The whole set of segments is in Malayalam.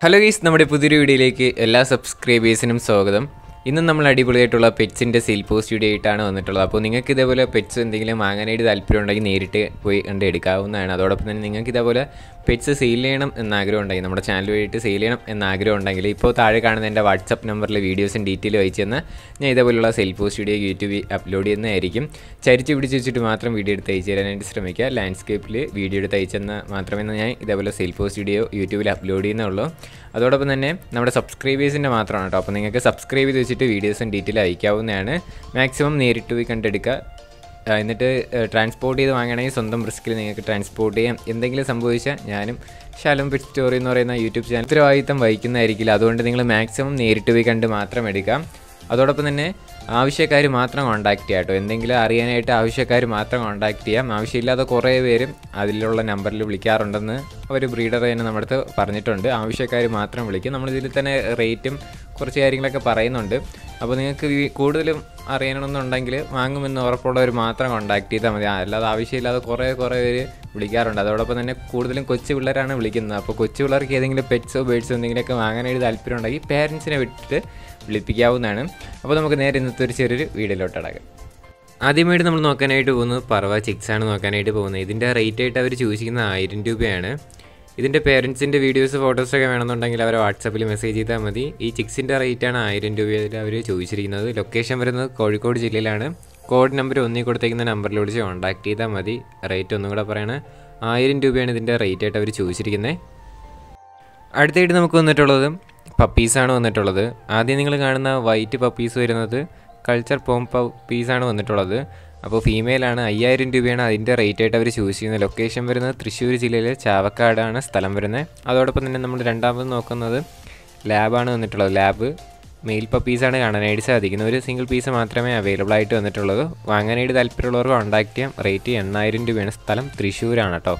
ഹലോ ഗീസ് നമ്മുടെ പുതിയൊരു വീഡിയോയിലേക്ക് എല്ലാ സബ്സ്ക്രൈബേഴ്സിനും സ്വാഗതം ഇന്നും നമ്മൾ അടിപൊളിയായിട്ടുള്ള പെറ്റ്സിൻ്റെ സെയിൽ പോസ്റ്റ് വീഡിയോ ആയിട്ടാണ് വന്നിട്ടുള്ളത് അപ്പോൾ നിങ്ങൾക്ക് ഇതേപോലെ പെറ്റ്സ് എന്തെങ്കിലും വാങ്ങാനായിട്ട് താല്പര്യം ഉണ്ടെങ്കിൽ നേരിട്ട് പോയി കണ്ട് എടുക്കാവുന്നതാണ് അതോടൊപ്പം തന്നെ നിങ്ങൾക്ക് ഇതേപോലെ പെറ്റ്സ് സെയിൽ ചെയ്യണം എന്ന ആഗ്രഹം ഉണ്ടെങ്കിൽ നമ്മുടെ ചാനൽ വഴിയിട്ട് സെയിൽ ചെയ്യണം എന്ന ആഗ്രഹം ഉണ്ടെങ്കിൽ ഇപ്പോൾ താഴെ കാണുന്ന എൻ്റെ വാട്സപ്പ് നമ്പറിൽ വീഡിയോസും ഡീറ്റെയിൽ അയച്ചു തന്ന് ഞാൻ ഇതേപോലുള്ള സെയിൽ പോസ്റ്റ് വീഡിയോ യൂട്യൂബിൽ അപ്ലോഡ് ചെയ്യുന്നതായിരിക്കും ചരിച്ച് പിടിച്ച് വെച്ചിട്ട് മാത്രം വീഡിയോ എടുത്ത് അയച്ചു തരാനായിട്ട് ശ്രമിക്കുക ലാൻഡ്സ്കേപ്പിൽ വീഡിയോ എടുത്ത് അയച്ചെന്ന് മാത്രമേ ഞാൻ ഇതേപോലെ സെയിൽ പോസ്റ്റ് വീഡിയോ യൂട്യൂബിൽ അപ്ലോഡ് ചെയ്യുന്നുള്ളൂ അതോടൊപ്പം തന്നെ നമ്മുടെ സബ്സ്ക്രൈബേഴ്സിൻ്റെ മാത്രമാണ് കേട്ടോ അപ്പോൾ നിങ്ങൾക്ക് സബ്സ്ക്രൈബ് ചെയ്ത് വെച്ചിട്ട് വീഡിയോസും ഡീറ്റെയിൽ അയക്കാവുന്നതാണ് മാക്സിമം നേരിട്ട് പോയി കണ്ടെടുക്കുക ആ, എന്നിട്ട് ട്രാൻസ്പോർട്ട് ചെയ്ത് വാങ്ങണമെങ്കിൽ സ്വന്തം റിസ്കിൽ നിങ്ങൾക്ക് ട്രാൻസ്പോർട്ട് ചെയ്യാം എന്തെങ്കിലും സംഭവിച്ചാൽ ഞാനും ശാലം പെറ്റ് സ്റ്റോറി എന്ന് പറയുന്ന യൂട്യൂബ് ചാനൽ ഉത്തരവാദിത്തം വഹിക്കുന്നതായിരിക്കില്ല അതുകൊണ്ട് നിങ്ങൾ മാക്സിമം നേരിട്ട് പോയി കണ്ട് മാത്രം എടുക്കാം അതോടൊപ്പം തന്നെ ആവശ്യക്കാർ മാത്രം കോൺടാക്ട് ചെയ്യാം കേട്ടോ എന്തെങ്കിലും അറിയാനായിട്ട് ആവശ്യക്കാർ മാത്രം കോൺടാക്ട് ചെയ്യാം ആവശ്യമില്ലാതെ കുറേ പേരും അതിലുള്ള നമ്പറിൽ വിളിക്കാറുണ്ടെന്ന് ഒരു ബ്രീഡർ തന്നെ നമ്മുടെ അടുത്ത് പറഞ്ഞിട്ടുണ്ട് ആവശ്യക്കാർ മാത്രം വിളിക്കും നമ്മളിതിൽ തന്നെ റേറ്റും കുറച്ച് കാര്യങ്ങളൊക്കെ പറയുന്നുണ്ട് അപ്പോൾ നിങ്ങൾക്ക് ഈ കൂടുതലും അറിയണമെന്നുണ്ടെങ്കിൽ വാങ്ങുമെന്ന് ഉറപ്പുള്ളവർ മാത്രം കോൺടാക്ട് ചെയ്താൽ മതി അല്ലാതെ ആവശ്യമില്ലാതെ കുറേ കുറേ പേര് വിളിക്കാറുണ്ട് അതോടൊപ്പം തന്നെ കൂടുതലും കൊച്ചു പിള്ളേരാണ് വിളിക്കുന്നത് അപ്പോൾ കൊച്ചു പിള്ളേർക്ക് ഏതെങ്കിലും പെറ്റ്സോ ബേഡ്സോ എന്തെങ്കിലുമൊക്കെ വാങ്ങാനായിട്ട് താല്പര്യം ഉണ്ടെങ്കിൽ പേരൻസിനെ വിട്ടിട്ട് വിളിപ്പിക്കാവുന്നതാണ് അപ്പോൾ നമുക്ക് നേരെ ഇന്നത്തെ ഒരു ചെറിയൊരു വീഡിയോയിലോട്ട് അടക്കാം ആദ്യമായിട്ട് നമ്മൾ നോക്കാനായിട്ട് പോകുന്നത് പറവ ചിക്സ് ആണ് നോക്കാനായിട്ട് പോകുന്നത് ഇതിൻ്റെ റേറ്റ് ആയിട്ട് അവർ ചോദിച്ചിരിക്കുന്നത് ആയിരം രൂപയാണ് ഇതിൻ്റെ പേരൻസിൻ്റെ വീഡിയോസ് ഫോട്ടോസൊക്കെ വേണമെന്നുണ്ടെങ്കിൽ അവരെ വാട്സാപ്പിൽ മെസ്സേജ് ചെയ്താൽ മതി ഈ ചിക്സിൻ്റെ റേറ്റാണ് ആയിരം രൂപയിൽ അവർ ചോദിച്ചിരിക്കുന്നത് ലൊക്കേഷൻ വരുന്നത് കോഴിക്കോട് ജില്ലയിലാണ് കോഡ് നമ്പർ ഒന്നി കൊടുത്തേക്കുന്ന നമ്പറിൽ വിളിച്ച് കോൺടാക്ട് ചെയ്താൽ മതി റേറ്റ് ഒന്നും കൂടെ പറയണത് ആയിരം രൂപയാണ് ഇതിൻ്റെ റേറ്റ് ആയിട്ട് അവർ ചോദിച്ചിരിക്കുന്നത് അടുത്തായിട്ട് നമുക്ക് വന്നിട്ടുള്ളത് പപ്പീസാണ് വന്നിട്ടുള്ളത് ആദ്യം നിങ്ങൾ കാണുന്ന വൈറ്റ് പപ്പീസ് വരുന്നത് കൾച്ചർ പോം പപ്പീസാണ് വന്നിട്ടുള്ളത് അപ്പോൾ ഫീമെയിലാണ് അയ്യായിരം രൂപയാണ് അതിൻ്റെ റേറ്റ് ആയിട്ട് അവർ ചൂസ് ചെയ്യുന്നത് ലൊക്കേഷൻ വരുന്നത് തൃശ്ശൂർ ജില്ലയിലെ ചാവക്കാടാണ് സ്ഥലം വരുന്നത് അതോടൊപ്പം തന്നെ നമ്മൾ രണ്ടാമത് നോക്കുന്നത് ലാബാണ് വന്നിട്ടുള്ളത് ലാബ് മെയിൽ പപ്പീസാണ് കാണാനായിട്ട് സാധിക്കുന്നത് ഒരു സിംഗിൾ പീസ് മാത്രമേ അവൈലബിൾ ആയിട്ട് വന്നിട്ടുള്ളൂ വാങ്ങാനായിട്ട് താല്പര്യമുള്ളവർക്ക് കോൺടാക്ട് ചെയ്യാം റേറ്റ് എണ്ണായിരം രൂപയാണ് സ്ഥലം തൃശ്ശൂരാണ് കേട്ടോ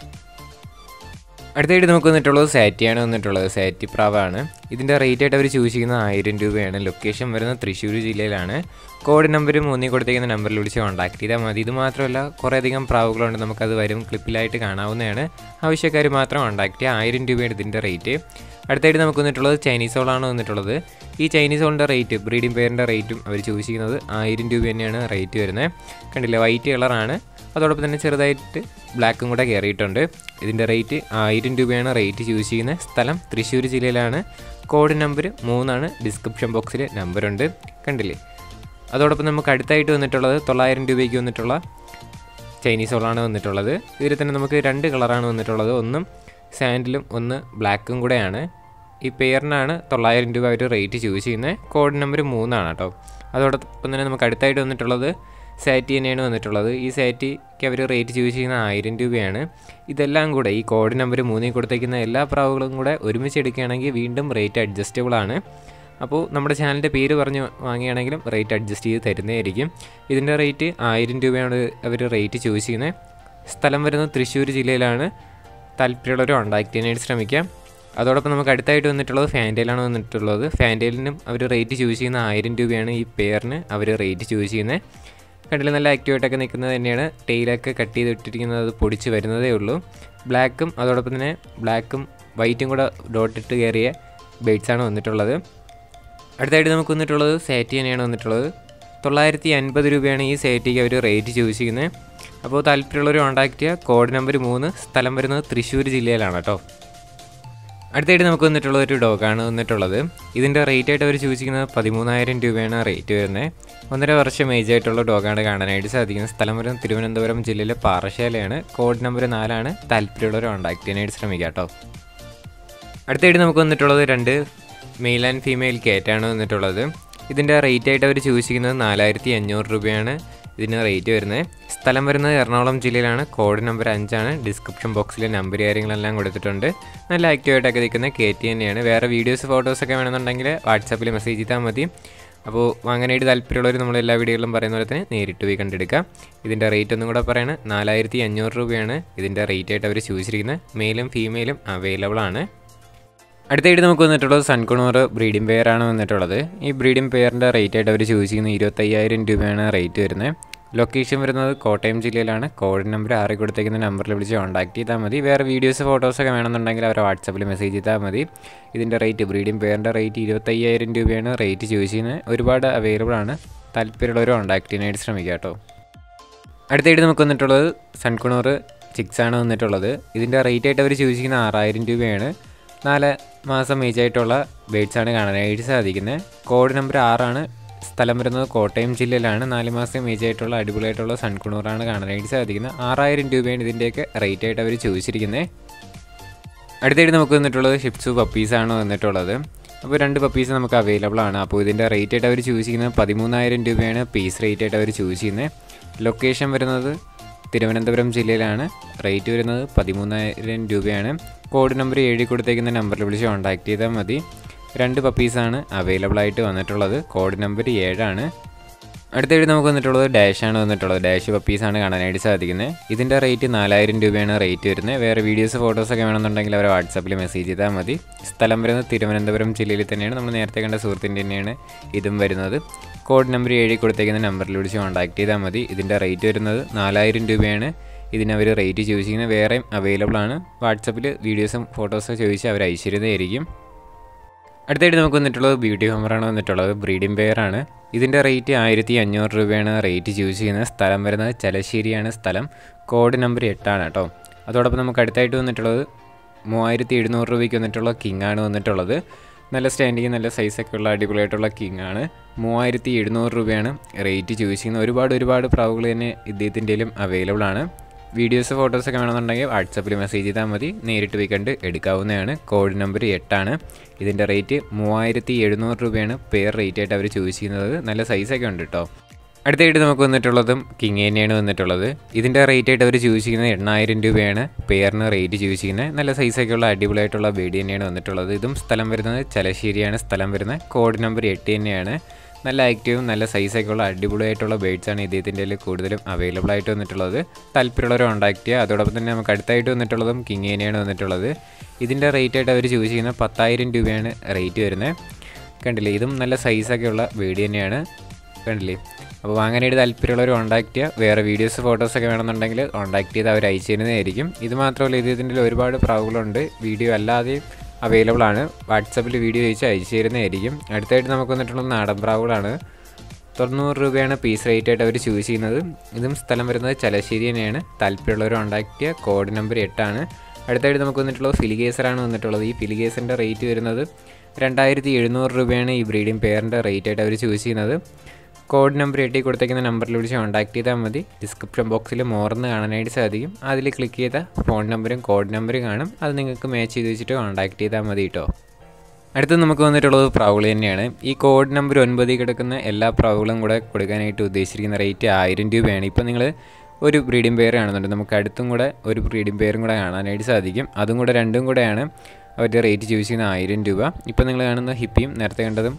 അടുത്തായിട്ട് നമുക്ക് വന്നിട്ടുള്ളത് സാറ്റിയാണ് വന്നിട്ടുള്ളത് സാറ്റി പ്രാവാണ് ഇതിൻ്റെ റേറ്റ് ആയിട്ട് അവർ ചോദിച്ചിരിക്കുന്നത് ആയിരം രൂപയാണ് ലൊക്കേഷൻ വരുന്നത് തൃശ്ശൂർ ജില്ലയിലാണ് കോഡ് നമ്പർ മൂന്നി കൊടുത്തേക്കുന്ന നമ്പറിൽ വിളിച്ച് കോൺടാക്ട് ചെയ്താൽ മതി ഇത് മാത്രമല്ല കുറേയധികം പ്രാവുകളുണ്ട് നമുക്കത് വരും ക്ലിപ്പിലായിട്ട് കാണാവുന്നതാണ് ആവശ്യക്കാർ മാത്രം കോൺടാക്ട് ചെയ്യുക ആയിരം രൂപയാണ് ഇതിൻ്റെ റേറ്റ് അടുത്തായിട്ട് നമുക്ക് വന്നിട്ടുള്ളത് ചൈനീസ് ഹോളാണ് വന്നിട്ടുള്ളത് ഈ ചൈനീസ് ഹോളിൻ്റെ റേറ്റ് ബ്രീഡിംഗ് പെയറിൻ്റെ റേറ്റും അവർ ചോദിച്ചിരിക്കുന്നത് ആയിരം രൂപ തന്നെയാണ് റേറ്റ് വരുന്നത് കണ്ടില്ലേ വൈറ്റ് കളറാണ് അതോടൊപ്പം തന്നെ ചെറുതായിട്ട് ബ്ലാക്കും കൂടെ കയറിയിട്ടുണ്ട് ഇതിൻ്റെ റേറ്റ് ആയിരം രൂപയാണ് റേറ്റ് ചൂസ് ചെയ്യുന്നത് സ്ഥലം തൃശ്ശൂർ ജില്ലയിലാണ് കോഡ് നമ്പർ മൂന്നാണ് ഡിസ്ക്രിപ്ഷൻ ബോക്സിൽ നമ്പറുണ്ട് കണ്ടില്ലേ അതോടൊപ്പം നമുക്ക് അടുത്തായിട്ട് വന്നിട്ടുള്ളത് തൊള്ളായിരം രൂപയ്ക്ക് വന്നിട്ടുള്ള ചൈനീസ് ഹോളാണ് വന്നിട്ടുള്ളത് ഇതിൽ തന്നെ നമുക്ക് രണ്ട് കളറാണ് വന്നിട്ടുള്ളത് ഒന്നും സാൻഡിലും ഒന്ന് ബ്ലാക്കും കൂടെയാണ് ഈ പെയറിനാണ് തൊള്ളായിരം രൂപ അവർ റേറ്റ് ചൂസ് ചെയ്യുന്നത് കോഡ് നമ്പർ മൂന്നാണ് കേട്ടോ അതോടൊപ്പം തന്നെ നമുക്ക് അടുത്തായിട്ട് വന്നിട്ടുള്ളത് സാറ്റി തന്നെയാണ് വന്നിട്ടുള്ളത് ഈ സാറ്റിക്ക് അവർ റേറ്റ് ചൂസ് ചെയ്യുന്ന ആയിരം രൂപയാണ് ഇതെല്ലാം കൂടെ ഈ കോഡ് നമ്പർ മൂന്നിൽ കൊടുത്തേക്കുന്ന എല്ലാ പ്രാവുകളും കൂടെ ഒരുമിച്ച് എടുക്കുകയാണെങ്കിൽ വീണ്ടും റേറ്റ് അഡ്ജസ്റ്റബിൾ ആണ് അപ്പോൾ നമ്മുടെ ചാനലിൻ്റെ പേര് പറഞ്ഞ് വാങ്ങുകയാണെങ്കിലും റേറ്റ് അഡ്ജസ്റ്റ് ചെയ്ത് തരുന്നതായിരിക്കും ഇതിൻ്റെ റേറ്റ് ആയിരം രൂപയാണ് അവർ റേറ്റ് ചൂസ് ചെയ്യുന്നത് സ്ഥലം വരുന്നത് തൃശ്ശൂർ ജില്ലയിലാണ് താല്പര്യമുള്ളവർ കോൺടാക്ട് ചെയ്യാനായിട്ട് ശ്രമിക്കാം അതോടൊപ്പം നമുക്ക് അടുത്തായിട്ട് വന്നിട്ടുള്ളത് ഫാൻറ്റയിലാണ് വന്നിട്ടുള്ളത് ഫാൻറ്റയിലിനും അവർ റേറ്റ് ചൂസ് ചെയ്യുന്ന ആയിരം രൂപയാണ് ഈ പെയറിന് അവർ റേറ്റ് ചൂസ് ചെയ്യുന്നത് കണ്ടില്ല നല്ല ആക്റ്റീവായിട്ടൊക്കെ നിൽക്കുന്നത് തന്നെയാണ് ടെയിലൊക്കെ കട്ട് ചെയ്ത് ഇട്ടിരിക്കുന്നത് അത് പൊടിച്ച് വരുന്നതേ ഉള്ളൂ ബ്ലാക്കും അതോടൊപ്പം തന്നെ ബ്ലാക്കും വൈറ്റും കൂടെ ഡോട്ടിട്ട് കയറിയ ബേഡ്സാണ് വന്നിട്ടുള്ളത് അടുത്തായിട്ട് നമുക്ക് വന്നിട്ടുള്ളത് സാറ്റി തന്നെയാണ് വന്നിട്ടുള്ളത് തൊള്ളായിരത്തി അൻപത് രൂപയാണ് ഈ സാറ്റിക്ക് അവർ റേറ്റ് ചൂസ് ചെയ്യുന്നത് അപ്പോൾ താല്പര്യമുള്ളവർ കോൺടാക്ട് ചെയ്യുക കോഡ് നമ്പർ മൂന്ന് സ്ഥലം വരുന്നത് തൃശ്ശൂർ ജില്ലയിലാണ് കേട്ടോ അടുത്തായിട്ട് നമുക്ക് വന്നിട്ടുള്ള ഒരു ഡോഗാണ് വന്നിട്ടുള്ളത് ഇതിൻ്റെ റേറ്റ് ആയിട്ട് അവർ ചോദിക്കുന്നത് പതിമൂന്നായിരം രൂപയാണ് റേറ്റ് വരുന്നത് ഒന്നര വർഷം ഏജ് ആയിട്ടുള്ള ഡോഗാണ് കാണാനായിട്ട് സാധിക്കുന്നത് സ്ഥലം വരുന്നത് തിരുവനന്തപുരം ജില്ലയിലെ പാറശാലയാണ് കോഡ് നമ്പർ നാലാണ് താല്പര്യമുള്ളവർ കോൺടാക്ട് ചെയ്യാനായിട്ട് ശ്രമിക്കുക കേട്ടോ അടുത്തായിട്ട് നമുക്ക് വന്നിട്ടുള്ളത് രണ്ട് മെയിൽ ആൻഡ് ഫീമെയിൽ കേറ്റാണ് വന്നിട്ടുള്ളത് ഇതിൻ്റെ റേറ്റ് ആയിട്ട് അവർ ചോദിച്ചിരിക്കുന്നത് നാലായിരത്തി അഞ്ഞൂറ് രൂപയാണ് ഇതിന് റേറ്റ് വരുന്നത് സ്ഥലം വരുന്നത് എറണാകുളം ജില്ലയിലാണ് കോഡ് നമ്പർ അഞ്ചാണ് ഡിസ്ക്രിപ്ഷൻ ബോക്സിൽ നമ്പർ കാര്യങ്ങളെല്ലാം കൊടുത്തിട്ടുണ്ട് നല്ല ആക്റ്റീവായിട്ടൊക്കെ നിൽക്കുന്ന കെ ടി തന്നെയാണ് വേറെ വീഡിയോസ് ഫോട്ടോസൊക്കെ വേണമെന്നുണ്ടെങ്കിൽ വാട്സാപ്പിൽ മെസ്സേജ് ചെയ്താൽ മതി അപ്പോൾ വാങ്ങാനായിട്ട് താല്പര്യമുള്ളവർ നമ്മൾ എല്ലാ വീഡിയോകളിലും പറയുന്ന പോലെ തന്നെ നേരിട്ട് പോയി കണ്ടെടുക്കാം ഇതിൻ്റെ റേറ്റ് ഒന്നും കൂടെ പറയണത് നാലായിരത്തി അഞ്ഞൂറ് രൂപയാണ് ഇതിൻ്റെ റേറ്റ് ആയിട്ട് അവർ ചോദിച്ചിരിക്കുന്നത് മെയിലും ഫീമെയിലും അവൈലബിൾ ആണ് അടുത്തായിട്ട് നമുക്ക് വന്നിട്ടുള്ളത് സൺകുണൂർ ബ്രീഡിംഗ് പെയറാണ് വന്നിട്ടുള്ളത് ഈ ബ്രീഡിംഗ് പെയറിൻ്റെ റേറ്റ് ആയിട്ട് അവർ ചോദിച്ചിരിക്കുന്നത് ഇരുപത്തയ്യായിരം രൂപയാണ് റേറ്റ് വരുന്നത് ലൊക്കേഷൻ വരുന്നത് കോട്ടയം ജില്ലയിലാണ് കോഡ് നമ്പർ ആറി കൊടുത്തേക്കുന്ന നമ്പറിൽ വിളിച്ച് കോൺടാക്ട് ചെയ്താൽ മതി വേറെ വീഡിയോസ് ഫോട്ടോസൊക്കെ വേണമെന്നുണ്ടെങ്കിൽ അവരെ വാട്സപ്പിൽ മെസ്സേജ് ചെയ്താൽ മതി ഇതിൻ്റെ റേറ്റ് ബ്രീഡിംഗ് പെയറിൻ്റെ റേറ്റ് ഇരുപത്തയ്യായിരം രൂപയാണ് റേറ്റ് ചോദിച്ചു ചെയ്യുന്നത് ഒരുപാട് അവൈലബിൾ ആണ് താല്പര്യമുള്ളവർ കോൺടാക്ട് ചെയ്യാനായിട്ട് ശ്രമിക്കുക കേട്ടോ അടുത്തായിട്ട് നമുക്ക് വന്നിട്ടുള്ളത് സൺകുണൂർ ചിക്സ് ആണ് വന്നിട്ടുള്ളത് ഇതിൻ്റെ റേറ്റ് ആയിട്ട് അവർ ചോദിച്ചിരിക്കുന്ന ആറായിരം രൂപയാണ് നാല് മാസം ഏജ് ആയിട്ടുള്ള ബേഡ്സ് ആണ് കാണാനായിട്ട് സാധിക്കുന്നത് കോഡ് നമ്പർ ആറാണ് സ്ഥലം വരുന്നത് കോട്ടയം ജില്ലയിലാണ് നാല് മാസം ഏജ് ആയിട്ടുള്ള അടിപൊളിയായിട്ടുള്ള സൺകുണൂറാണ് കാണാനായിട്ട് സാധിക്കുന്നത് ആറായിരം രൂപയാണ് ഇതിൻ്റെയൊക്കെ റേറ്റ് ആയിട്ട് അവർ ചോദിച്ചിരിക്കുന്നത് അടുത്തായിട്ട് നമുക്ക് വന്നിട്ടുള്ളത് ഷിപ്സു പപ്പീസാണ് വന്നിട്ടുള്ളത് അപ്പോൾ രണ്ട് പപ്പീസ് നമുക്ക് അവൈലബിൾ ആണ് അപ്പോൾ ഇതിൻ്റെ റേറ്റ് ആയിട്ട് അവർ ചൂസ് ചെയ്യുന്നത് പതിമൂന്നായിരം രൂപയാണ് പീസ് റേറ്റ് ആയിട്ട് അവർ ചൂസ് ചെയ്യുന്നത് ലൊക്കേഷൻ വരുന്നത് തിരുവനന്തപുരം ജില്ലയിലാണ് റേറ്റ് വരുന്നത് പതിമൂന്നായിരം രൂപയാണ് കോഡ് നമ്പർ എഴുതി കൊടുത്തേക്കുന്ന നമ്പറിൽ വിളിച്ച് കോൺടാക്ട് ചെയ്താൽ മതി രണ്ട് പപ്പീസാണ് അവൈലബിൾ ആയിട്ട് വന്നിട്ടുള്ളത് കോഡ് നമ്പർ ഏഴാണ് അടുത്തായിട്ട് നമുക്ക് വന്നിട്ടുള്ളത് ഡാഷാണ് വന്നിട്ടുള്ളത് ഡാഷ് പപ്പീസാണ് കാണാനായിട്ട് സാധിക്കുന്നത് ഇതിൻ്റെ റേറ്റ് നാലായിരം രൂപയാണ് റേറ്റ് വരുന്നത് വേറെ വീഡിയോസ് ഫോട്ടോസൊക്കെ വേണമെന്നുണ്ടെങ്കിൽ അവരെ വാട്സാപ്പിൽ മെസ്സേജ് ചെയ്താൽ മതി സ്ഥലം വരുന്നത് തിരുവനന്തപുരം ജില്ലയിൽ തന്നെയാണ് നമ്മൾ നേരത്തെ കണ്ട സുഹൃത്തിൻ്റെ തന്നെയാണ് ഇതും വരുന്നത് കോഡ് നമ്പർ എഴുതി കൊടുത്തേക്കുന്ന നമ്പറിൽ വിളിച്ച് കോൺടാക്ട് ചെയ്താൽ മതി ഇതിൻ്റെ റേറ്റ് വരുന്നത് നാലായിരം രൂപയാണ് ഇതിനവർ റേറ്റ് ചോദിച്ചിരിക്കുന്നത് വേറെയും അവൈലബിൾ ആണ് വാട്സപ്പിൽ വീഡിയോസും ഫോട്ടോസും ചോദിച്ച് അവർ അയച്ചിരുന്നതായിരിക്കും അടുത്തായിട്ട് നമുക്ക് വന്നിട്ടുള്ളത് ബ്യൂട്ടി ഹോമറാണ് വന്നിട്ടുള്ളത് ബ്രീഡിംഗ് പെയറാണ് ഇതിൻ്റെ റേറ്റ് ആയിരത്തി അഞ്ഞൂറ് രൂപയാണ് റേറ്റ് ചൂസ് ചെയ്യുന്നത് സ്ഥലം വരുന്നത് ചലശ്ശേരിയാണ് സ്ഥലം കോഡ് നമ്പർ എട്ടാണ് കേട്ടോ അതോടൊപ്പം നമുക്ക് അടുത്തായിട്ട് വന്നിട്ടുള്ളത് മൂവായിരത്തി എഴുന്നൂറ് രൂപയ്ക്ക് വന്നിട്ടുള്ള കിങ് ആണ് വന്നിട്ടുള്ളത് നല്ല സ്റ്റാൻഡിങ് നല്ല സൈസൊക്കെ ഉള്ള അടിപൊളിയായിട്ടുള്ള കിങ് ആണ് മൂവായിരത്തി എഴുന്നൂറ് രൂപയാണ് റേറ്റ് ചൂസ് ചെയ്യുന്നത് ഒരുപാട് ഒരുപാട് പ്രാവുകൾ തന്നെ ഇദ്ദേഹത്തിൻ്റെയിലും അവൈലബിൾ ആണ് വീഡിയോസ് ഫോട്ടോസൊക്കെ വേണമെന്നുണ്ടെങ്കിൽ വാട്സപ്പിൽ മെസ്സേജ് ചെയ്താൽ മതി നേരിട്ട് പോയി കണ്ട് എടുക്കാവുന്നതാണ് കോഡ് നമ്പർ എട്ടാണ് ഇതിൻ്റെ റേറ്റ് മൂവായിരത്തി എഴുന്നൂറ് രൂപയാണ് പെയർ റേറ്റ് ആയിട്ട് അവർ ചൂസ് ചെയ്യുന്നത് നല്ല സൈസൊക്കെ ഉണ്ട് കേട്ടോ അടുത്തായിട്ട് നമുക്ക് വന്നിട്ടുള്ളതും കിങ് തന്നെയാണ് വന്നിട്ടുള്ളത് ഇതിൻ്റെ റേറ്റ് ആയിട്ട് അവർ ചൂസ് ചെയ്യുന്നത് എണ്ണായിരം രൂപയാണ് പെയറിന് റേറ്റ് ചൂസ് ചെയ്യുന്നത് നല്ല സൈസൊക്കെ ഉള്ള അടിപൊളിയായിട്ടുള്ള ബേഡി തന്നെയാണ് വന്നിട്ടുള്ളത് ഇതും സ്ഥലം വരുന്നത് ചലശ്ശേരിയാണ് സ്ഥലം വരുന്നത് കോഡ് നമ്പർ എട്ട് തന്നെയാണ് നല്ല ആക്റ്റീവും നല്ല സൈസൊക്കെ ഉള്ള അടിപൊളിയായിട്ടുള്ള ബേഡ്സാണ് ഇദ്ദേഹത്തിൻ്റെ കൂടുതലും അവൈലബിൾ ആയിട്ട് വന്നിട്ടുള്ളത് താല്പര്യമുള്ളവർ കോൺടാക്ട് ചെയ്യുക അതോടൊപ്പം തന്നെ നമുക്ക് അടുത്തായിട്ട് വന്നിട്ടുള്ളതും കിങ്ങേനെയാണ് വന്നിട്ടുള്ളത് ഇതിൻ്റെ റേറ്റ് ആയിട്ട് അവർ ചൂസ് ചെയ്യുന്നത് പത്തായിരം രൂപയാണ് റേറ്റ് വരുന്നത് കണ്ടില്ലേ ഇതും നല്ല സൈസൊക്കെ ഉള്ള ബേഡി തന്നെയാണ് കണ്ടില്ലേ അപ്പോൾ വാങ്ങാനായിട്ട് താല്പര്യമുള്ളവർ കോൺടാക്ട് ചെയ്യുക വേറെ വീഡിയോസ് ഫോട്ടോസൊക്കെ വേണമെന്നുണ്ടെങ്കിൽ കോൺടാക്ട് ചെയ്ത് അവർ അയച്ചു തരുന്നതായിരിക്കും ഇത് മാത്രമല്ല ഇദ്ദേഹത്തിൻ്റെ ഒരുപാട് പ്രാവുകളുണ്ട് വീഡിയോ അല്ലാതെയും അവൈലബിൾ ആണ് വാട്സപ്പിൽ വീഡിയോ അയച്ച് അയച്ചു തരുന്നതായിരിക്കും അടുത്തായിട്ട് നമുക്ക് വന്നിട്ടുള്ളത് നാടൻ പ്രാവുകളാണ് തൊണ്ണൂറ് രൂപയാണ് പീസ് റേറ്റ് ആയിട്ട് അവർ ചൂസ് ചെയ്യുന്നത് ഇതും സ്ഥലം വരുന്നത് ചലശ്ശേരി തന്നെയാണ് താല്പര്യമുള്ളവർ കോൺടാക്ട് ചെയ്യുക കോഡ് നമ്പർ എട്ടാണ് അടുത്തായിട്ട് നമുക്ക് വന്നിട്ടുള്ളത് ഫിലിഗേസറാണ് വന്നിട്ടുള്ളത് ഈ ഫിലിഗേസറിൻ്റെ റേറ്റ് വരുന്നത് രണ്ടായിരത്തി എഴുന്നൂറ് രൂപയാണ് ഈ ബ്രീഡിംഗ് പെയറിൻ്റെ റേറ്റ് ആയിട്ട് അവർ ചൂസ് ചെയ്യുന്നത് കോഡ് നമ്പർ എട്ടി കൊടുത്തേക്കുന്ന നമ്പറിൽ വിളിച്ച് കോൺടാക്ട് ചെയ്താൽ മതി ഡിസ്ക്രിപ്ഷൻ ബോക്സിൽ മോർന്ന് കാണാനായിട്ട് സാധിക്കും അതിൽ ക്ലിക്ക് ചെയ്താൽ ഫോൺ നമ്പറും കോഡ് നമ്പറും കാണും അത് നിങ്ങൾക്ക് മാച്ച് ചെയ്ത് വെച്ചിട്ട് കോൺടാക്ട് ചെയ്താൽ മതി കേട്ടോ അടുത്ത് നമുക്ക് വന്നിട്ടുള്ളത് പ്രാവുകൾ തന്നെയാണ് ഈ കോഡ് നമ്പർ ഒൻപതിൽ കിടക്കുന്ന എല്ലാ പ്രാവുകളും കൂടെ കൊടുക്കാനായിട്ട് ഉദ്ദേശിച്ചിരിക്കുന്ന റേറ്റ് ആയിരം രൂപയാണ് ഇപ്പോൾ നിങ്ങൾ ഒരു ബ്രീഡിംഗ് പെയർ കാണുന്നുണ്ട് നമുക്ക് അടുത്തും കൂടെ ഒരു ബ്രീഡിംഗ് പെയറും കൂടെ കാണാനായിട്ട് സാധിക്കും അതും കൂടെ രണ്ടും കൂടെയാണ് അവരുടെ റേറ്റ് ചോദിച്ചിരിക്കുന്നത് ചെയ്യുന്ന ആയിരം രൂപ ഇപ്പോൾ നിങ്ങൾ കാണുന്ന ഹിപ്പിയും നേരത്തെ കണ്ടതും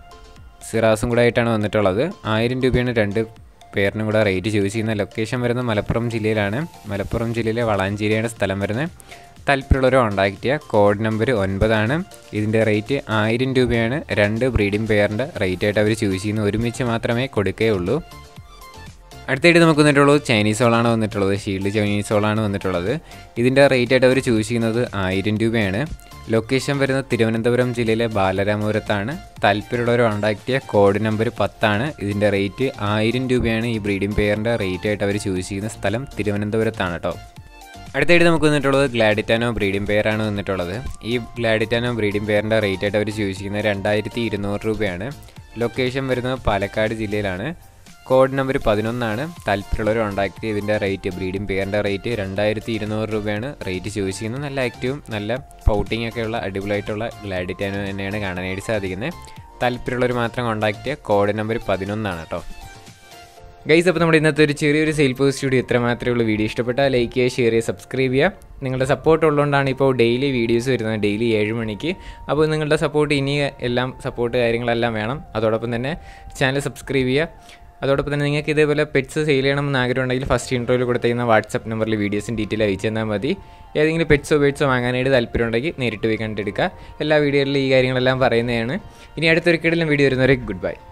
സിറാസും കൂടെ ആയിട്ടാണ് വന്നിട്ടുള്ളത് ആയിരം രൂപയാണ് രണ്ട് പേരിനും കൂടെ റേറ്റ് ചോദിച്ചു ചെയ്യുന്ന ലൊക്കേഷൻ വരുന്നത് മലപ്പുറം ജില്ലയിലാണ് മലപ്പുറം ജില്ലയിലെ വളാഞ്ചേരിയാണ് സ്ഥലം വരുന്നത് താല്പര്യമുള്ളവർ കോൺടാക്ട് ചെയ്യുക കോഡ് നമ്പർ ഒൻപതാണ് ഇതിൻ്റെ റേറ്റ് ആയിരം രൂപയാണ് രണ്ട് ബ്രീഡിംഗ് പെയറിൻ്റെ റേറ്റ് ആയിട്ട് അവർ ചൂസ് ചെയ്യുന്നത് ഒരുമിച്ച് മാത്രമേ കൊടുക്കുകയുള്ളൂ അടുത്തായിട്ട് നമുക്ക് വന്നിട്ടുള്ളത് ചൈനീസ് ഹോളാണ് വന്നിട്ടുള്ളത് ഷീൽഡ് ചൈനീസ് ഹോളാണ് വന്നിട്ടുള്ളത് ഇതിൻ്റെ റേറ്റ് ആയിട്ട് അവർ ചൂസ് ചെയ്യുന്നത് ആയിരം രൂപയാണ് ലൊക്കേഷൻ വരുന്നത് തിരുവനന്തപുരം ജില്ലയിലെ ബാലരാമപുരത്താണ് താല്പര്യമുള്ളവർ കോൺടാക്ട് ചെയ്യുക കോഡ് നമ്പർ പത്താണ് ഇതിൻ്റെ റേറ്റ് ആയിരം രൂപയാണ് ഈ ബ്രീഡിംഗ് പെയറിൻ്റെ റേറ്റ് ആയിട്ട് അവർ ചൂസ് ചെയ്യുന്ന സ്ഥലം തിരുവനന്തപുരത്താണ് കേട്ടോ അടുത്തായിട്ട് നമുക്ക് വന്നിട്ടുള്ളത് ഗ്ലാഡിറ്റാനോ ബ്രീഡിംഗ് പെയറാണ് വന്നിട്ടുള്ളത് ഈ ഗ്ലാഡിറ്റാനോ ബ്രീഡിംഗ് പെയറിൻ്റെ റേറ്റ് ആയിട്ട് അവർ ചൂസ് ചെയ്യുന്നത് രണ്ടായിരത്തി ഇരുന്നൂറ് രൂപയാണ് ലൊക്കേഷൻ വരുന്നത് പാലക്കാട് ജില്ലയിലാണ് കോഡ് നമ്പർ പതിനൊന്നാണ് താല്പര്യമുള്ളവർ കോൺടാക്ട് ഇതിൻ്റെ റേറ്റ് ബ്രീഡിംഗ് പെയറിൻ്റെ റേറ്റ് രണ്ടായിരത്തി ഇരുന്നൂറ് രൂപയാണ് റേറ്റ് ചോദിച്ച് ചെയ്യുന്നത് നല്ല ആക്റ്റീവും നല്ല പൗട്ടിംഗ് ഒക്കെയുള്ള അടിപൊളിയായിട്ടുള്ള ഗ്ലാഡിറ്റാനോ തന്നെയാണ് കാണാനായിട്ട് സാധിക്കുന്നത് താല്പര്യമുള്ളവർ മാത്രം കോൺടാക്ട് ചെയ്യുക കോഡ് നമ്പർ പതിനൊന്നാണ് കേട്ടോ ഗൈസ് അപ്പോൾ നമ്മുടെ ഇന്നത്തെ ഒരു ചെറിയൊരു സെയിൽ പോസ്റ്റ് സ്റ്റുഡിയോ ഇത്ര മാത്രമേ ഉള്ളൂ വീഡിയോ ഇഷ്ടപ്പെട്ടാൽ ലൈക്ക് ചെയ്യുക ഷെയർ ചെയ്യുക സബ്സ്ക്രൈബ് ചെയ്യുക നിങ്ങളുടെ സപ്പോർട്ട് ഉള്ളതുകൊണ്ടാണ് ഇപ്പോൾ ഡെയിലി വീഡിയോസ് വരുന്നത് ഡെയിലി ഏഴ് മണിക്ക് അപ്പോൾ നിങ്ങളുടെ സപ്പോർട്ട് ഇനി എല്ലാം സപ്പോർട്ട് കാര്യങ്ങളെല്ലാം വേണം അതോടൊപ്പം തന്നെ ചാനൽ സബ്സ്ക്രൈബ് ചെയ്യുക അതോടൊപ്പം തന്നെ നിങ്ങൾക്ക് ഇതേപോലെ പെറ്റ്സ് സെയിൽ ചെയ്യണമെന്ന് ആഗ്രഹം ഉണ്ടെങ്കിൽ ഫസ്റ്റ് ഇൻട്രോയിൽ കൊടുത്തിരുന്ന വാട്സപ്പ് നമ്പറിൽ വീഡിയോസും ഡീറ്റെയിൽ അയച്ചു തന്നാൽ മതി ഏതെങ്കിലും പെറ്റ്സോ ബേഡ്സോ വാങ്ങാനായിട്ട് താല്പര്യം ഉണ്ടെങ്കിൽ നേരിട്ട് പോയി കണ്ടെടുക്കുക എല്ലാ വീഡിയോയിലും ഈ കാര്യങ്ങളെല്ലാം പറയുന്നതാണ് ഇനി അടുത്തൊരിക്കലും വീഡിയോ വരുന്നവരെ ഗുഡ് ബൈ